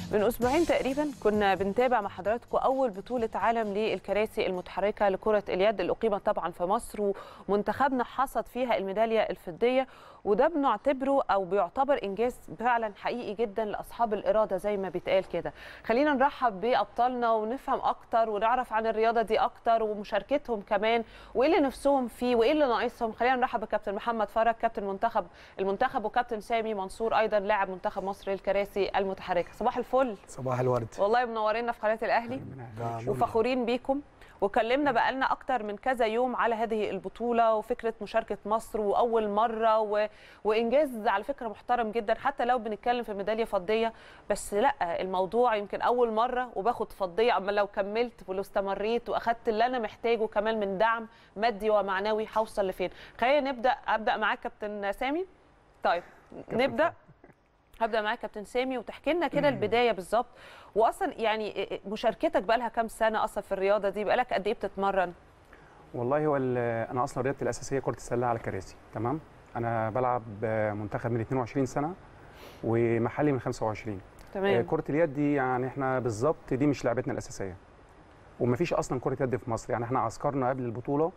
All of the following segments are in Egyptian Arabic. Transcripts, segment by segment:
من اسبوعين تقريبا كنا بنتابع مع حضراتكم اول بطوله عالم للكراسي المتحركه لكره اليد اللي اقيمت طبعا في مصر ومنتخبنا حصد فيها الميداليه الفضيه وده بنعتبره او بيعتبر انجاز فعلا حقيقي جدا لاصحاب الاراده زي ما بيتقال كده خلينا نرحب بابطالنا ونفهم اكتر ونعرف عن الرياضه دي اكتر ومشاركتهم كمان وايه اللي نفسهم فيه وايه اللي ناقصهم خلينا نرحب بكابتن محمد فرج كابتن منتخب المنتخب وكابتن سامي منصور ايضا لاعب منتخب مصر للكراسي المتحركه صباح الفل صباح الورد والله منورينا في قناه الاهلي وفخورين بيكم وكلمنا بقالنا اكتر من كذا يوم على هذه البطوله وفكره مشاركه مصر واول مره و... وانجاز على فكره محترم جدا حتى لو بنتكلم في ميداليه فضيه بس لا الموضوع يمكن اول مره وباخد فضيه اما لو كملت ولو استمريت واخدت اللي انا محتاجه كمان من دعم مادي ومعنوي هوصل لفين خلينا نبدا ابدا معاك كابتن سامي طيب نبدا هبدا معاك كابتن سامي وتحكي لنا كده البدايه بالظبط واصلا يعني مشاركتك بقى لها كام سنه اصلا في الرياضه دي بقى لك قد ايه بتتمرن والله هو انا اصلا رياضتي الاساسيه كره السله على كراسي تمام انا بلعب منتخب من 22 سنه ومحلي من 25 تمام كره اليد دي يعني احنا بالظبط دي مش لعبتنا الاساسيه ومفيش اصلا كره يد في مصر يعني احنا عسكرنا قبل البطوله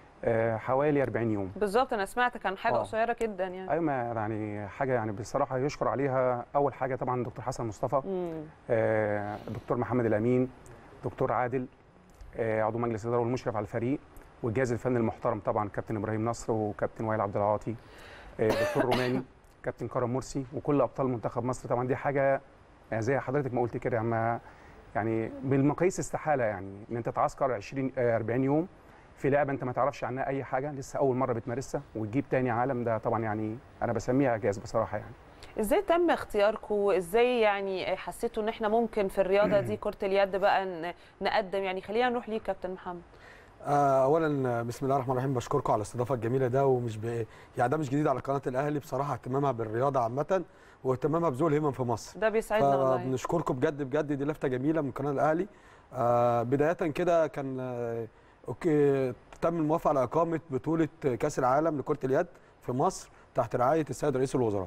حوالي 40 يوم بالظبط انا سمعت كان حاجه آه. قصيره جدا يعني ايوه ما يعني حاجه يعني بصراحه يشكر عليها اول حاجه طبعا دكتور حسن مصطفى مم. آه، دكتور محمد الامين دكتور عادل آه، عضو مجلس الاداره والمشرف على الفريق والجهاز الفني المحترم طبعا كابتن ابراهيم نصر وكابتن وائل عبد العاطي آه، دكتور روماني كابتن كرم مرسي وكل ابطال منتخب مصر طبعا دي حاجه يعني زي حضرتك ما قلت كده يعني يعني بالمقاييس استحاله يعني ان انت تعسكر 20 آه، 40 يوم في لعبه انت ما تعرفش عنها اي حاجه لسه اول مره بتمارسها وتجيب تاني عالم ده طبعا يعني انا بسميها اعجاز بصراحه يعني ازاي تم اختياركم وازاي يعني حسيتوا ان احنا ممكن في الرياضه دي كره اليد بقى ن- نقدم يعني خلينا نروح ليك كابتن محمد آه، اولا بسم الله الرحمن الرحيم بشكركم على الاستضافه الجميله ده ومش ب... يعني ده مش جديد على قناه الاهلي بصراحه اهتمامها بالرياضه عامه واهتمامها بذوي الهمم في مصر ده بيسعدنا والله فبنشكركم بجد بجد دي لفته جميله من قناه الاهلي آه بدايه كده كان آه اوكي تم الموافقه على اقامه بطوله كاس العالم لكره اليد في مصر تحت رعايه السيد رئيس الوزراء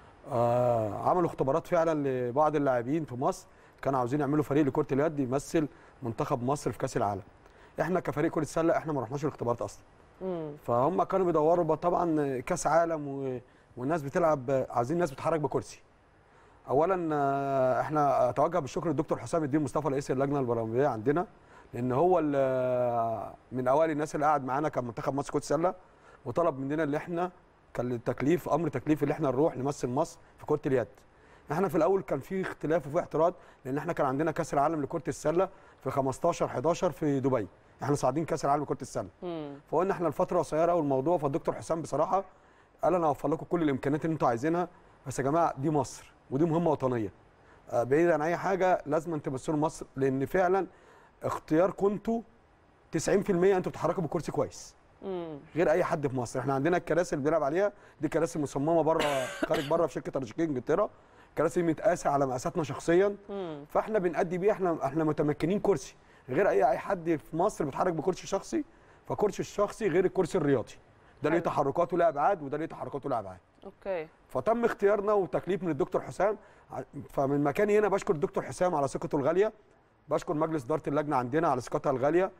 آه عملوا اختبارات فعلا لبعض اللاعبين في مصر كانوا عاوزين يعملوا فريق لكره اليد يمثل منتخب مصر في كاس العالم احنا كفريق كره السله احنا ما رحناش الاختبارات اصلا مم. فهم كانوا بيدوروا بقى طبعا كاس عالم و... والناس بتلعب عايزين ناس بتتحرك بكرسي اولا آه، احنا اتوجه بالشكر للدكتور حسام الدين مصطفى رئيس اللجنه البرلمانيه عندنا لان هو ال- من اوائل الناس اللي قعد معانا كان منتخب مصر كره السله وطلب مننا اللي احنا كان التكليف امر تكليف اللي احنا نروح نمثل مصر في كره اليد احنا في الاول كان في اختلاف وفي اعتراض لان احنا كان عندنا كاس العالم لكره السله في 15 11 في دبي احنا صاعدين كاس العالم لكره السله مم. فقلنا احنا الفتره قصيره والموضوع فالدكتور حسام بصراحه قال انا هوفر لكم كل الامكانيات اللي انتوا عايزينها بس يا جماعه دي مصر ودي مهمه وطنيه آه، بعيد عن اي حاجه لازم تمثلوا مصر لان فعلا اختياركم انتوا 90% انتوا بتتحركوا بكرسي كويس مم. غير اي حد في مصر احنا عندنا الكراسي اللي بنلعب عليها دي كراسي مصممه بره خارج بره في شركه ارجيكي انجلترا كراسي متقاسه على مقاساتنا شخصيا مم. فاحنا بنأدي بيه احنا احنا متمكنين كرسي غير اي اي حد في مصر بيتحرك بكرسي شخصي فكرسي الشخصي غير الكرسي الرياضي ده ليه حلو. تحركاته له ابعاد وده ليه تحركاته له ابعاد اوكي فتم اختيارنا وتكليف من الدكتور حسام ع- فمن مكاني هنا بشكر الدكتور حسام على ثقته الغاليه بشكر مجلس اداره اللجنه عندنا على ثقتها الغاليه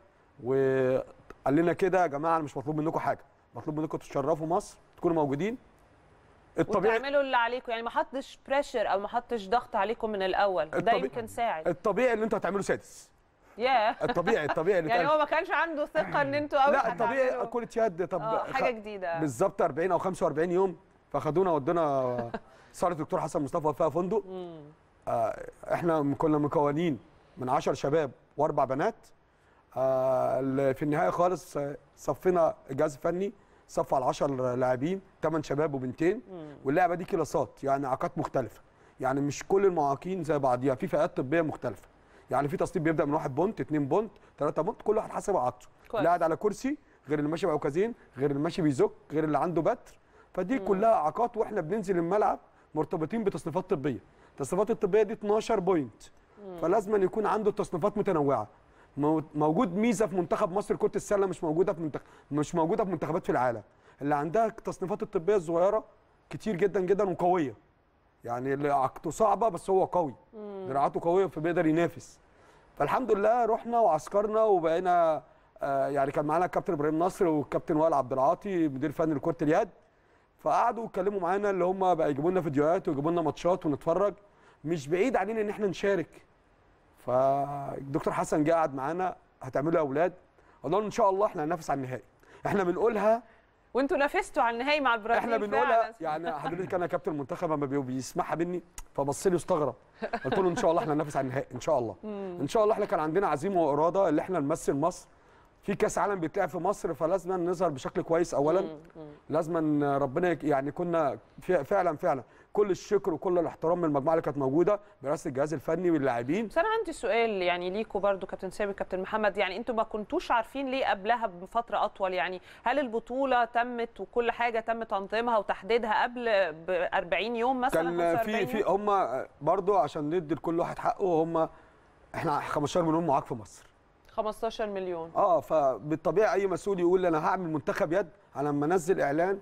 وقال لنا كده يا جماعه انا مش مطلوب منكم حاجه مطلوب منكم تشرفوا مصر تكونوا موجودين الطبيعي وتعملوا اللي عليكم يعني ما حطش بريشر او ما حطش ضغط عليكم من الاول ده الطبيعي- يمكن ساعد الطبيعي اللي انتوا هتعملوا سادس ياه الطبيعي الطبيعي اللي يعني تعمل- هو ما كانش عنده ثقه ان انتوا قوي لا الطبيعي كره يد طب اه خ- حاجه جديده بالظبط 40 او 45 يوم فخدونا ودونا صاله الدكتور حسن مصطفى فيها فندق مم. آه، احنا كنا مكونين من 10 شباب واربع بنات آه، ال- في النهايه خالص آه، صفينا جهاز فني صف على 10 لاعبين 8 شباب وبنتين مم. واللعبه دي كلاسات يعني اعاقات مختلفه يعني مش كل المعاقين زي بعضيها في فئات طبيه مختلفه يعني في تصنيف بيبدا من 1 بونت 2 بونت 3 بونت كل واحد حسب اعاقته كويس. اللي قاعد على كرسي غير اللي ماشي بعكازين غير اللي ماشي بيزك غير اللي عنده بتر فدي كلها اعاقات واحنا بننزل الملعب مرتبطين بتصنيفات طبيه التصنيفات الطبيه دي 12 بوينت فلازم أن يكون عنده تصنيفات متنوعه مو- موجود ميزه في منتخب مصر كره السله مش موجوده في منتخب مش موجوده في منتخبات في العالم اللي عندها التصنيفات الطبيه الصغيره كتير جدا جدا وقويه يعني اللي عقده صعبه بس هو قوي دراعاته قويه فبيقدر ينافس فالحمد لله رحنا وعسكرنا وبقينا آه، يعني كان معانا الكابتن ابراهيم نصر والكابتن وائل عبد العاطي مدير فني لكره اليد فقعدوا يتكلموا معانا اللي هم بقى يجيبوا لنا فيديوهات ويجيبوا لنا ماتشات ونتفرج مش بعيد علينا ان احنا نشارك فالدكتور حسن جه قعد معانا هتعملوا يا اولاد قلنا لهم ان شاء الله احنا هننافس على النهائي احنا بنقولها وانتوا نافستوا على النهائي مع البرازيل احنا بنقولها فعلاً. يعني حضرتك انا كابتن المنتخب لما بي- بيسمعها مني فبص لي واستغرب قلت له ان شاء الله احنا هننافس على النهائي ان شاء الله ان شاء الله احنا كان عندنا عزيمه واراده اللي احنا نمثل مصر في كاس عالم بيتلعب في مصر فلازم نظهر بشكل كويس اولا لازم ربنا يك- يعني كنا في- فعلا فعلا كل الشكر وكل الاحترام من المجموعه اللي كانت موجوده برئاسه الجهاز الفني واللاعبين بس انا عندي سؤال يعني ليكوا برضو كابتن سامي كابتن محمد يعني انتوا ما كنتوش عارفين ليه قبلها بفتره اطول يعني هل البطوله تمت وكل حاجه تم تنظيمها وتحديدها قبل ب 40 يوم مثلا كان 45 في في يوم؟ هم برضو عشان ندي لكل واحد حقه هم احنا 15 مليون معاق في مصر 15 مليون اه فبالطبيعي اي مسؤول يقول انا هعمل منتخب يد على لما انزل اعلان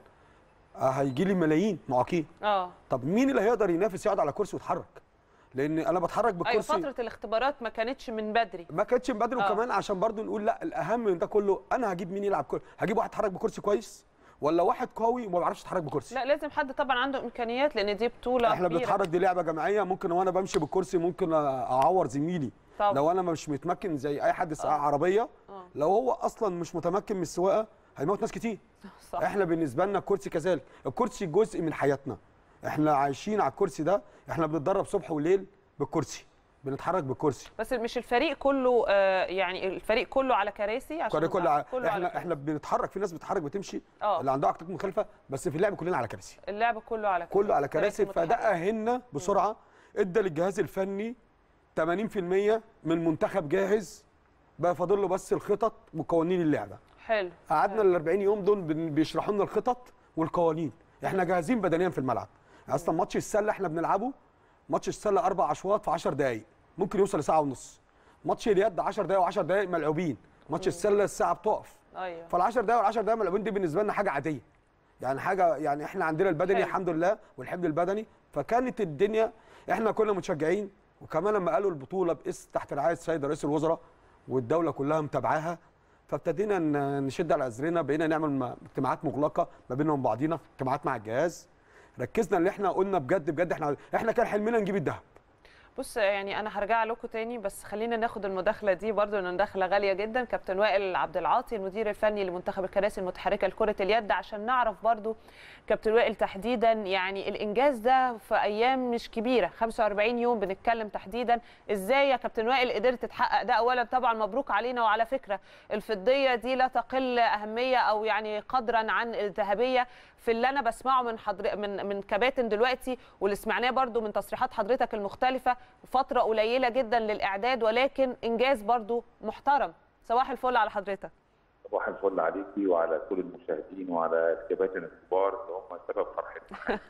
آه هيجي لي ملايين معاقين اه طب مين اللي هيقدر ينافس يقعد على كرسي ويتحرك لان انا بتحرك ايوه بالكرسي فتره الاختبارات ما كانتش من بدري ما كانتش من بدري آه. وكمان عشان برضو نقول لا الاهم من ده كله انا هجيب مين يلعب كرسي هجيب واحد يتحرك بكرسي كويس ولا واحد قوي وما بيعرفش يتحرك بكرسي لا لازم حد طبعا عنده امكانيات لان دي بطوله احنا كبيرة. بنتحرك دي لعبه جماعيه ممكن وانا بمشي بالكرسي ممكن اعور زميلي طبعا. لو انا مش متمكن زي اي حد سواق عربيه آه. لو هو اصلا مش متمكن من السواقه هيموت ناس كتير صح احنا بالنسبه لنا الكرسي كذلك الكرسي جزء من حياتنا احنا عايشين على الكرسي ده احنا بنتدرب صبح وليل بالكرسي بنتحرك بالكرسي بس مش الفريق كله آه يعني الفريق كله على كراسي عشان كل كل ع- كله على احنا كراسي. احنا بنتحرك في ناس بتتحرك بتمشي اه. اللي عندها عقدات مخالفه بس في اللعب كلنا على كراسي اللعب كله على كراسي كله على كراسي فده متحركة. اهلنا بسرعه ادى للجهاز الفني 80% من المنتخب جاهز بقى فاضل له بس الخطط وقوانين اللعبه حلو قعدنا ال 40 يوم دول بن- بيشرحوا لنا الخطط والقوانين احنا جاهزين بدنيا في الملعب اصلا ماتش السله احنا بنلعبه ماتش السله اربع اشواط في 10 دقائق ممكن يوصل لساعه ونص ماتش اليد 10 دقائق و10 دقائق ملعوبين ماتش السله الساعه بتقف ايوه فال10 دقائق وال10 دقائق ملعوبين دي بالنسبه لنا حاجه عاديه يعني حاجه يعني احنا عندنا البدني حلو. الحمد لله والحمل البدني فكانت الدنيا احنا كنا متشجعين وكمان لما قالوا البطوله باسم تحت رعايه السيد رئيس الوزراء والدوله كلها متابعاها فابتدينا ن- نشد على ازرنا بقينا نعمل م- اجتماعات مغلقه ما بيننا وبين بعضينا اجتماعات مع الجهاز ركزنا ان احنا قلنا بجد بجد احنا احنا كان حلمنا نجيب الذهب بص يعني انا هرجع لكم تاني بس خلينا ناخد المداخله دي برضو لان مداخله غاليه جدا كابتن وائل عبد العاطي المدير الفني لمنتخب الكراسي المتحركه لكره اليد عشان نعرف برضو كابتن وائل تحديدا يعني الانجاز ده في ايام مش كبيره 45 يوم بنتكلم تحديدا ازاي يا كابتن وائل قدرت تحقق ده اولا طبعا مبروك علينا وعلى فكره الفضيه دي لا تقل اهميه او يعني قدرا عن الذهبيه في اللي انا بسمعه من حضر من من كباتن دلوقتي واللي سمعناه برضو من تصريحات حضرتك المختلفه فتره قليله جدا للاعداد ولكن انجاز برضو محترم صباح الفل على حضرتك صباح الفل عليكي وعلى كل المشاهدين وعلى الكباتن الكبار اللي هم سبب فرحتنا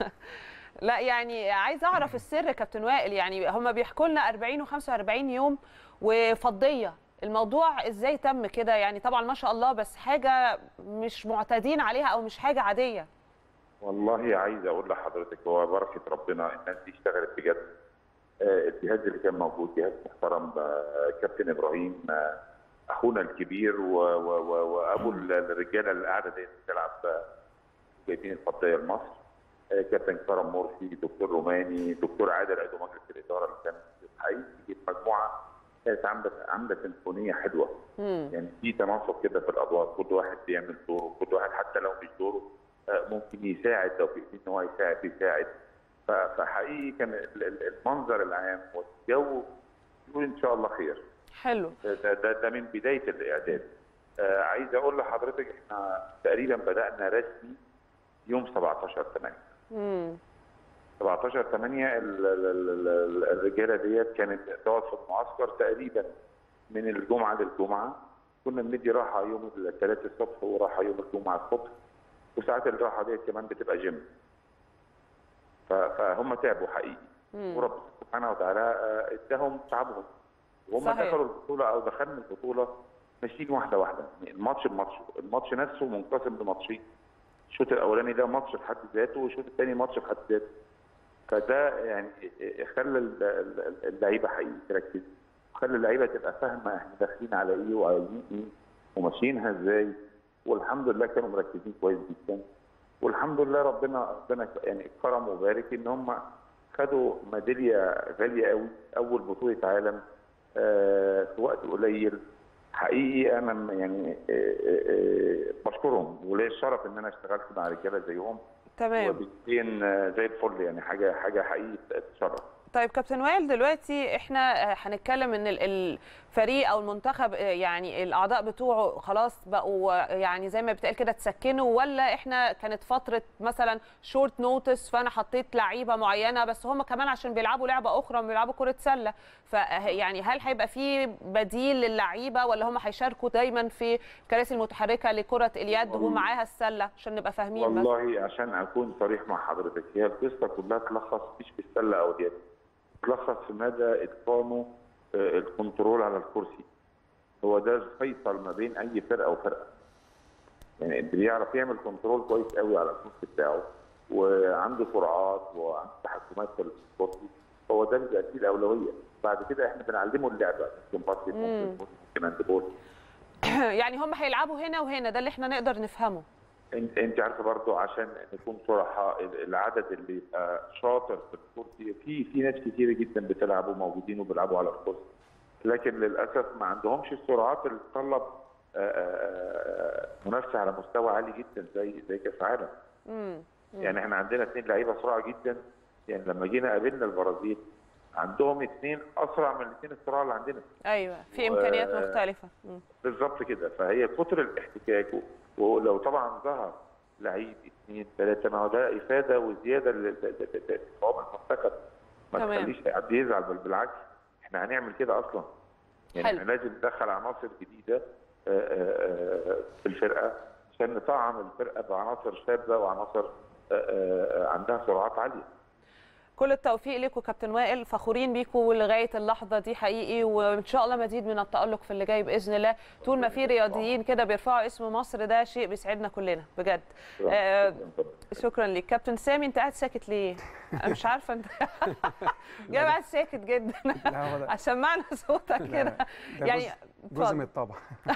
لا يعني عايز اعرف السر يا كابتن وائل يعني هم بيحكوا لنا 40 و45 يوم وفضيه الموضوع ازاي تم كده يعني طبعا ما شاء الله بس حاجه مش معتادين عليها او مش حاجه عاديه والله عايز اقول لحضرتك هو بركه ربنا الناس دي اشتغلت بجد آه، الجهاز اللي كان موجود جهاز محترم آه، كابتن ابراهيم آه، اخونا الكبير و- و- و- وابو الرجاله اللي قاعده دي بتلعب آه، جايبين الفضيه لمصر آه، كابتن كرم مرسي دكتور روماني دكتور عادل عضو مجلس الاداره اللي كان حقيقي مجموعه كانت عامله عامله سيمفونيه حلوه امم يعني في تناسق كده في الادوار كل واحد بيعمل دوره كل واحد حتى لو مش دوره آه، ممكن يساعد لو في ان هو يساعد يساعد ف- فحقيقي كان ال- ال- المنظر العام والجو يقول ان شاء الله خير حلو ده, ده, ده, ده من بدايه الاعداد آه عايز اقول لحضرتك احنا تقريبا بدانا رسمي يوم 17 8 امم 17 8 ال- ال- ال- ال- الرجاله ديت كانت تقعد في المعسكر تقريبا من الجمعه للجمعه كنا بندي راحه يوم الثلاث الصبح وراحه يوم الجمعه الصبح وساعات الراحه ديت كمان بتبقى جيم ف- فهم تعبوا حقيقي مم. وربنا سبحانه وتعالى آه، اداهم تعبهم وهم صحيح. دخلوا البطوله او دخلنا البطوله ماشيين واحده واحده يعني الماتش بماتش الماتش نفسه منقسم لماتشين الشوط الاولاني ده ماتش في حد ذاته والشوط الثاني ماتش في حد ذاته فده يعني خلى ال- ال- اللعيبه حقيقي تركز خلى اللعيبه تبقى فاهمه احنا داخلين على ايه وعايزين ايه وماشيينها ازاي والحمد لله كانوا مركزين كويس جدا والحمد لله ربنا ربنا يعني كرم وبارك ان هم خدوا ميداليه غاليه قوي اول بطوله عالم آه، في وقت قليل حقيقي انا م- يعني آه، آه، آه، بشكرهم وليا الشرف ان انا اشتغلت مع رجاله زيهم تمام وبنتين آه، زي الفل يعني حاجه حاجه حقيقي تشرف طيب كابتن وائل دلوقتي احنا آه، هنتكلم ان ال- الفريق او المنتخب آه، يعني الاعضاء بتوعه خلاص بقوا آه، يعني زي ما بتقال كده اتسكنوا ولا احنا كانت فتره مثلا شورت نوتس فانا حطيت لعيبه معينه بس هم كمان عشان بيلعبوا لعبه اخرى بيلعبوا كره سله فيعني هل هيبقى في بديل للعيبه ولا هم هيشاركوا دايما في الكراسي المتحركه لكره اليد ومعاها السله عشان نبقى فاهمين بس والله عشان اكون صريح مع حضرتك هي القصه كلها تلخص مش في السله او اليد تلخص في مدى اتقانه آه، الكنترول على الكرسي هو ده الفيصل ما بين اي فرقه وفرقه يعني اللي بيعرف يعمل كنترول كويس قوي على الكرسي بتاعه وعنده سرعات وعنده تحكمات في الكرسي هو ده اللي بيبقى فيه الاولويه بعد كده احنا بنعلمه اللعبه ممكن باسكت ممكن فوت، ممكن هاند بول يعني هم هيلعبوا هنا وهنا ده اللي احنا نقدر نفهمه انت انت عارفه برضو عشان نكون صراحه ال- العدد اللي يبقى شاطر في الكرسي في في ناس كتيره جدا بتلعب وموجودين وبيلعبوا على الكرسي لكن للاسف ما عندهمش السرعات اللي تطلب آه، آه، منافسه على مستوى عالي جدا زي زي كاس عالم امم يعني احنا عندنا اثنين لعيبه سرعه جدا يعني لما جينا قابلنا البرازيل عندهم اثنين اسرع من الاثنين السرعه اللي عندنا ايوه في و- امكانيات مختلفه مم. بالظبط كده فهي كتر الاحتكاك و- ولو طبعا ظهر لعيب اثنين ثلاثه ما هو ده افاده وزياده لقوام المنتخب ما تمام. تخليش حد يزعل بل بالعكس احنا هنعمل كده اصلا يعني حلو. احنا لازم ندخل عناصر جديده آه، آه، آه، في الفرقه عشان نطعم الفرقه بعناصر شابه وعناصر آه، آه، عندها سرعات عاليه كل التوفيق لكم كابتن وائل فخورين بيكم لغايه اللحظه دي حقيقي وان شاء الله مزيد من التالق في اللي جاي باذن الله طول ما في رياضيين كده بيرفعوا اسم مصر ده شيء بيسعدنا كلنا بجد آه، شكرا ليك كابتن سامي انت قاعد ساكت ليه انا مش عارفه انت جاي قاعد ساكت جدا لا هو ده عشان معنى صوتك كده ده يعني جزء- جزء اتفضل. من الطبع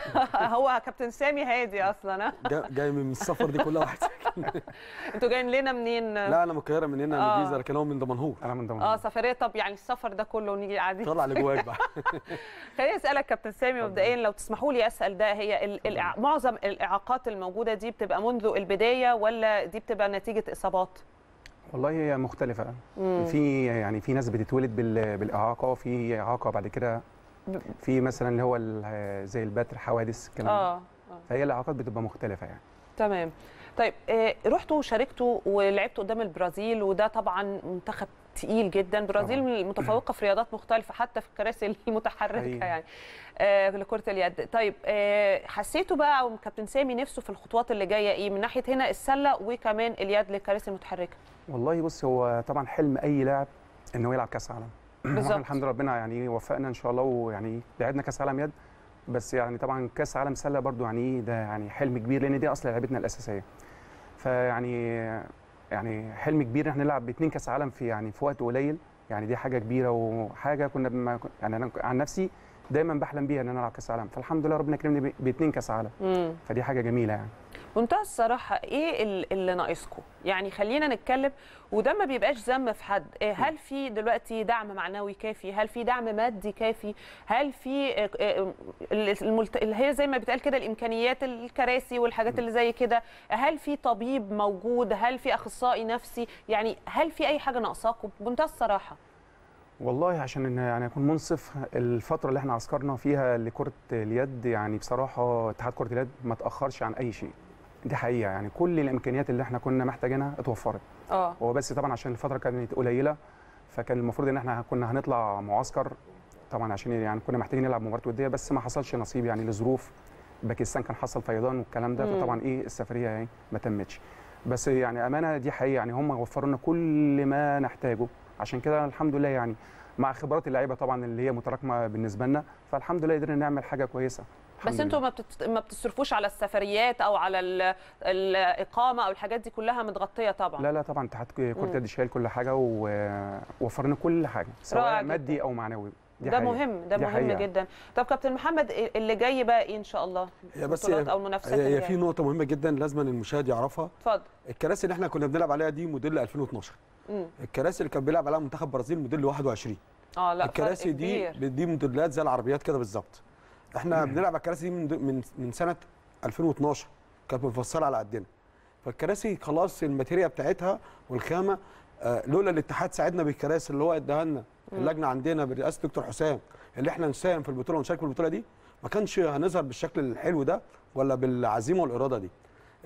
هو كابتن سامي هادي اصلا ها جا- جاي من السفر دي كلها واحد انتوا جايين لنا منين لا انا من القاهره من هنا من آه. الجيزه لكن هو من دمنهور انا من ضمن اه سفريه طب يعني السفر ده كله ونيجي قاعدين طلع اللي جواك بقى خليني اسالك كابتن سامي مبدئيا لو تسمحوا لي اسال ده هي ال- الإع- معظم الاعاقات الموجوده دي بتبقى منذ البدايه ولا دي بتبقى نتيجه اصابات والله هي مختلفة مم. في يعني في ناس بتتولد بال- بالإعاقة وفي إعاقة بعد كده في مثلا اللي هو ال- زي البتر حوادث الكلام ده. اه آه. فهي الإعاقات بتبقى مختلفة يعني تمام طيب آه، رحتوا شاركتوا ولعبتوا قدام البرازيل وده طبعا منتخب تقيل جدا البرازيل طبعاً. من المتفوقه في رياضات مختلفه حتى في الكراسي المتحركه حقيقي. يعني آه لكره اليد طيب آه حسيتوا بقى او كابتن سامي نفسه في الخطوات اللي جايه ايه من ناحيه هنا السله وكمان اليد للكراسي المتحركه والله بص هو طبعا حلم أي لاعب إن هو يلعب كأس عالم بالظبط. وإحنا الحمد لله ربنا يعني وفقنا إن شاء الله ويعني لعبنا كأس عالم يد بس يعني طبعا كأس عالم سلة برضو يعني إيه ده يعني حلم كبير لأن دي أصل لعبتنا الأساسية فيعني يعني حلم كبير إن إحنا نلعب باتنين كأس عالم في يعني في وقت قليل يعني دي حاجة كبيرة وحاجة كنا بما يعني أنا عن نفسي دايما بحلم بيها إن أنا ألعب كأس عالم فالحمد لله ربنا كرمني ب- باتنين كأس عالم امم فدي حاجة جميلة يعني منتهى الصراحة إيه ال- اللي ناقصكم؟ يعني خلينا نتكلم وده ما بيبقاش ذم في حد، إيه هل في دلوقتي دعم معنوي كافي؟ هل في دعم مادي كافي؟ هل في آه، آه، الملت... اللي هي زي ما بيتقال كده الإمكانيات الكراسي والحاجات اللي زي كده؟ هل في طبيب موجود؟ هل في أخصائي نفسي؟ يعني هل في أي حاجة ناقصاكم؟ بمنتهى الصراحة. والله عشان إن يعني اكون منصف الفتره اللي احنا عسكرنا فيها لكره اليد يعني بصراحه اتحاد كره اليد ما تاخرش عن اي شيء دي حقيقه يعني كل الامكانيات اللي احنا كنا محتاجينها اتوفرت اه هو بس طبعا عشان الفتره كانت قليله فكان المفروض ان احنا كنا هنطلع معسكر طبعا عشان يعني كنا محتاجين نلعب مباراه وديه بس ما حصلش نصيب يعني لظروف باكستان كان حصل فيضان والكلام ده مم. فطبعا ايه السفريه يعني ما تمتش بس يعني امانه دي حقيقه يعني هم وفروا لنا كل ما نحتاجه عشان كده الحمد لله يعني مع خبرات اللعيبه طبعا اللي هي متراكمه بالنسبه لنا فالحمد لله قدرنا نعمل حاجه كويسه بس الحمد انتوا لله. ما بتت... ما بتصرفوش على السفريات او على ال... الاقامه او الحاجات دي كلها متغطيه طبعا لا لا طبعا اتحاد كره مم. اليد شايل كل حاجه ووفرنا كل حاجه رائع سواء جداً. مادي او معنوي دي ده حقيقة. مهم ده دي مهم حقيقة. جدا طب كابتن محمد اللي جاي بقى ايه ان شاء الله هي بس البطولات هي- او المنافسات هي اللي هي في جاية. نقطه مهمه جدا لازم المشاهد يعرفها اتفضل الكراسي اللي احنا كنا بنلعب عليها دي موديل 2012 مم. الكراسي اللي كان بيلعب عليها منتخب برازيل موديل 21 اه لا الكراسي فرق دي كبير. دي موديلات زي العربيات كده بالظبط احنا بنلعب على الكراسي دي من من من سنه 2012 كانت مفصله على قدنا فالكراسي خلاص الماتيريا بتاعتها والخامه آه، لولا الاتحاد ساعدنا بالكراسي اللي هو اداها لنا اللجنه عندنا برئاسه دكتور حسام اللي احنا نساهم في البطوله ونشارك في البطوله دي ما كانش هنظهر بالشكل الحلو ده ولا بالعزيمه والاراده دي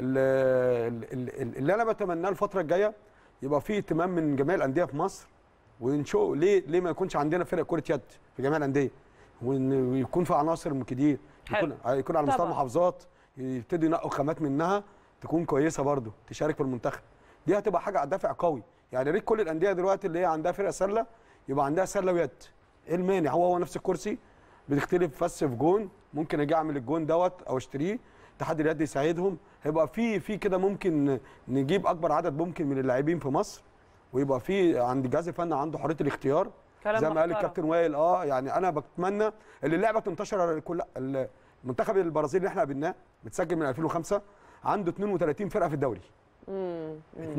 ال- ال- ال- اللي انا بتمناه الفتره الجايه يبقى في اهتمام من جميع الانديه في مصر ونشوف ليه ليه ما يكونش عندنا فرق كره يد في جميع الانديه وإن- ويكون في عناصر مكيدين حلو. يكون يكون على مستوى طبعاً. المحافظات يبتدوا ينقوا خامات منها تكون كويسه برضو تشارك في المنتخب دي هتبقى حاجه دافع قوي يعني يا ريت كل الانديه دلوقتي اللي هي عندها فرقه سله يبقى عندها سله ويد ايه المانع هو هو نفس الكرسي بتختلف بس في جون ممكن اجي اعمل الجون دوت او اشتريه اتحاد اليد يساعدهم هيبقى في في كده ممكن نجيب اكبر عدد ممكن من اللاعبين في مصر ويبقى في عند الجهاز الفني عنده حريه الاختيار كلام زي ما قال محترم. الكابتن وائل اه يعني انا بتمنى ان اللعبه تنتشر كل المنتخب البرازيلي اللي احنا قابلناه متسجل من 2005 عنده 32 فرقه في الدوري مم.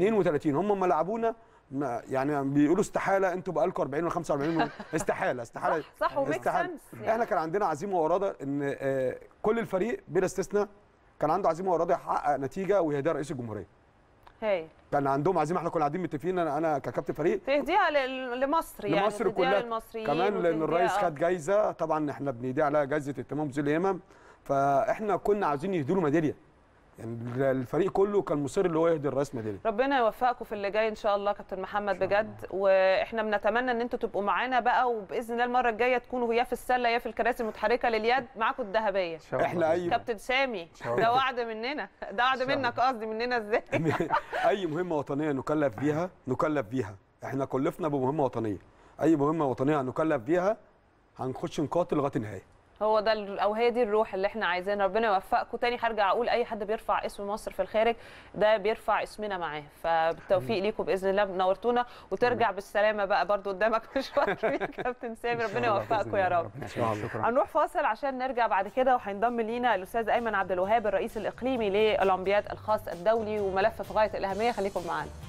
32 هم ما لعبونا ما- يعني بيقولوا استحاله انتوا بقالكم 40 ولا 45 استحاله استحاله صح صح وميك استحالة. سنس احنا كان عندنا عزيمه واراده ان آه، كل الفريق بلا استثناء كان عنده عزيمه واراده يحقق نتيجه ويهديها رئيس الجمهوريه هاي كان عندهم عزيمه احنا كنا قاعدين متفقين انا انا ككابتن فريق تهديها لل- لمصر يعني لمصر تهديها كلها للمصريين كمان لان وتهديها- الرئيس آه. خد جايزه طبعا احنا بندي عليها جايزه اهتمام ذوي الهمم فاحنا كنا عاوزين يهدوا له ميداليه يعني الفريق كله كان مصر اللي هو يهدي الرئيس ميداليه ربنا يوفقكم في اللي جاي ان شاء الله كابتن محمد بجد واحنا بنتمنى ان انتوا تبقوا معانا بقى وباذن الله المره الجايه تكونوا يا في السله يا في الكراسي المتحركه لليد معاكم الذهبيه إن شاء الله إحنا بإذن أي- الله. كابتن سامي شاء الله. ده وعد مننا ده وعد شاء الله. منك قصدي مننا ازاي اي مهمه وطنيه نكلف بيها نكلف بيها احنا كلفنا بمهمه وطنيه اي مهمه وطنيه هنكلف بيها هنخش نقاتل لغايه النهايه هو ده ال- او هي دي الروح اللي احنا عايزينها ربنا يوفقكم تاني هرجع اقول اي حد بيرفع اسم مصر في الخارج ده بيرفع اسمنا معاه فبالتوفيق ليكم باذن الله نورتونا وترجع بالسلامه بقى برضو قدامك مشوار كبير كابتن سامي إن شاء ربنا الله يوفقكم بإذن يا الله. رب ربنا يسلمك. شكرا هنروح فاصل عشان نرجع بعد كده وهينضم لينا الاستاذ ايمن عبد الوهاب الرئيس الاقليمي لاولمبياد الخاص الدولي وملف في غايه الاهميه خليكم معانا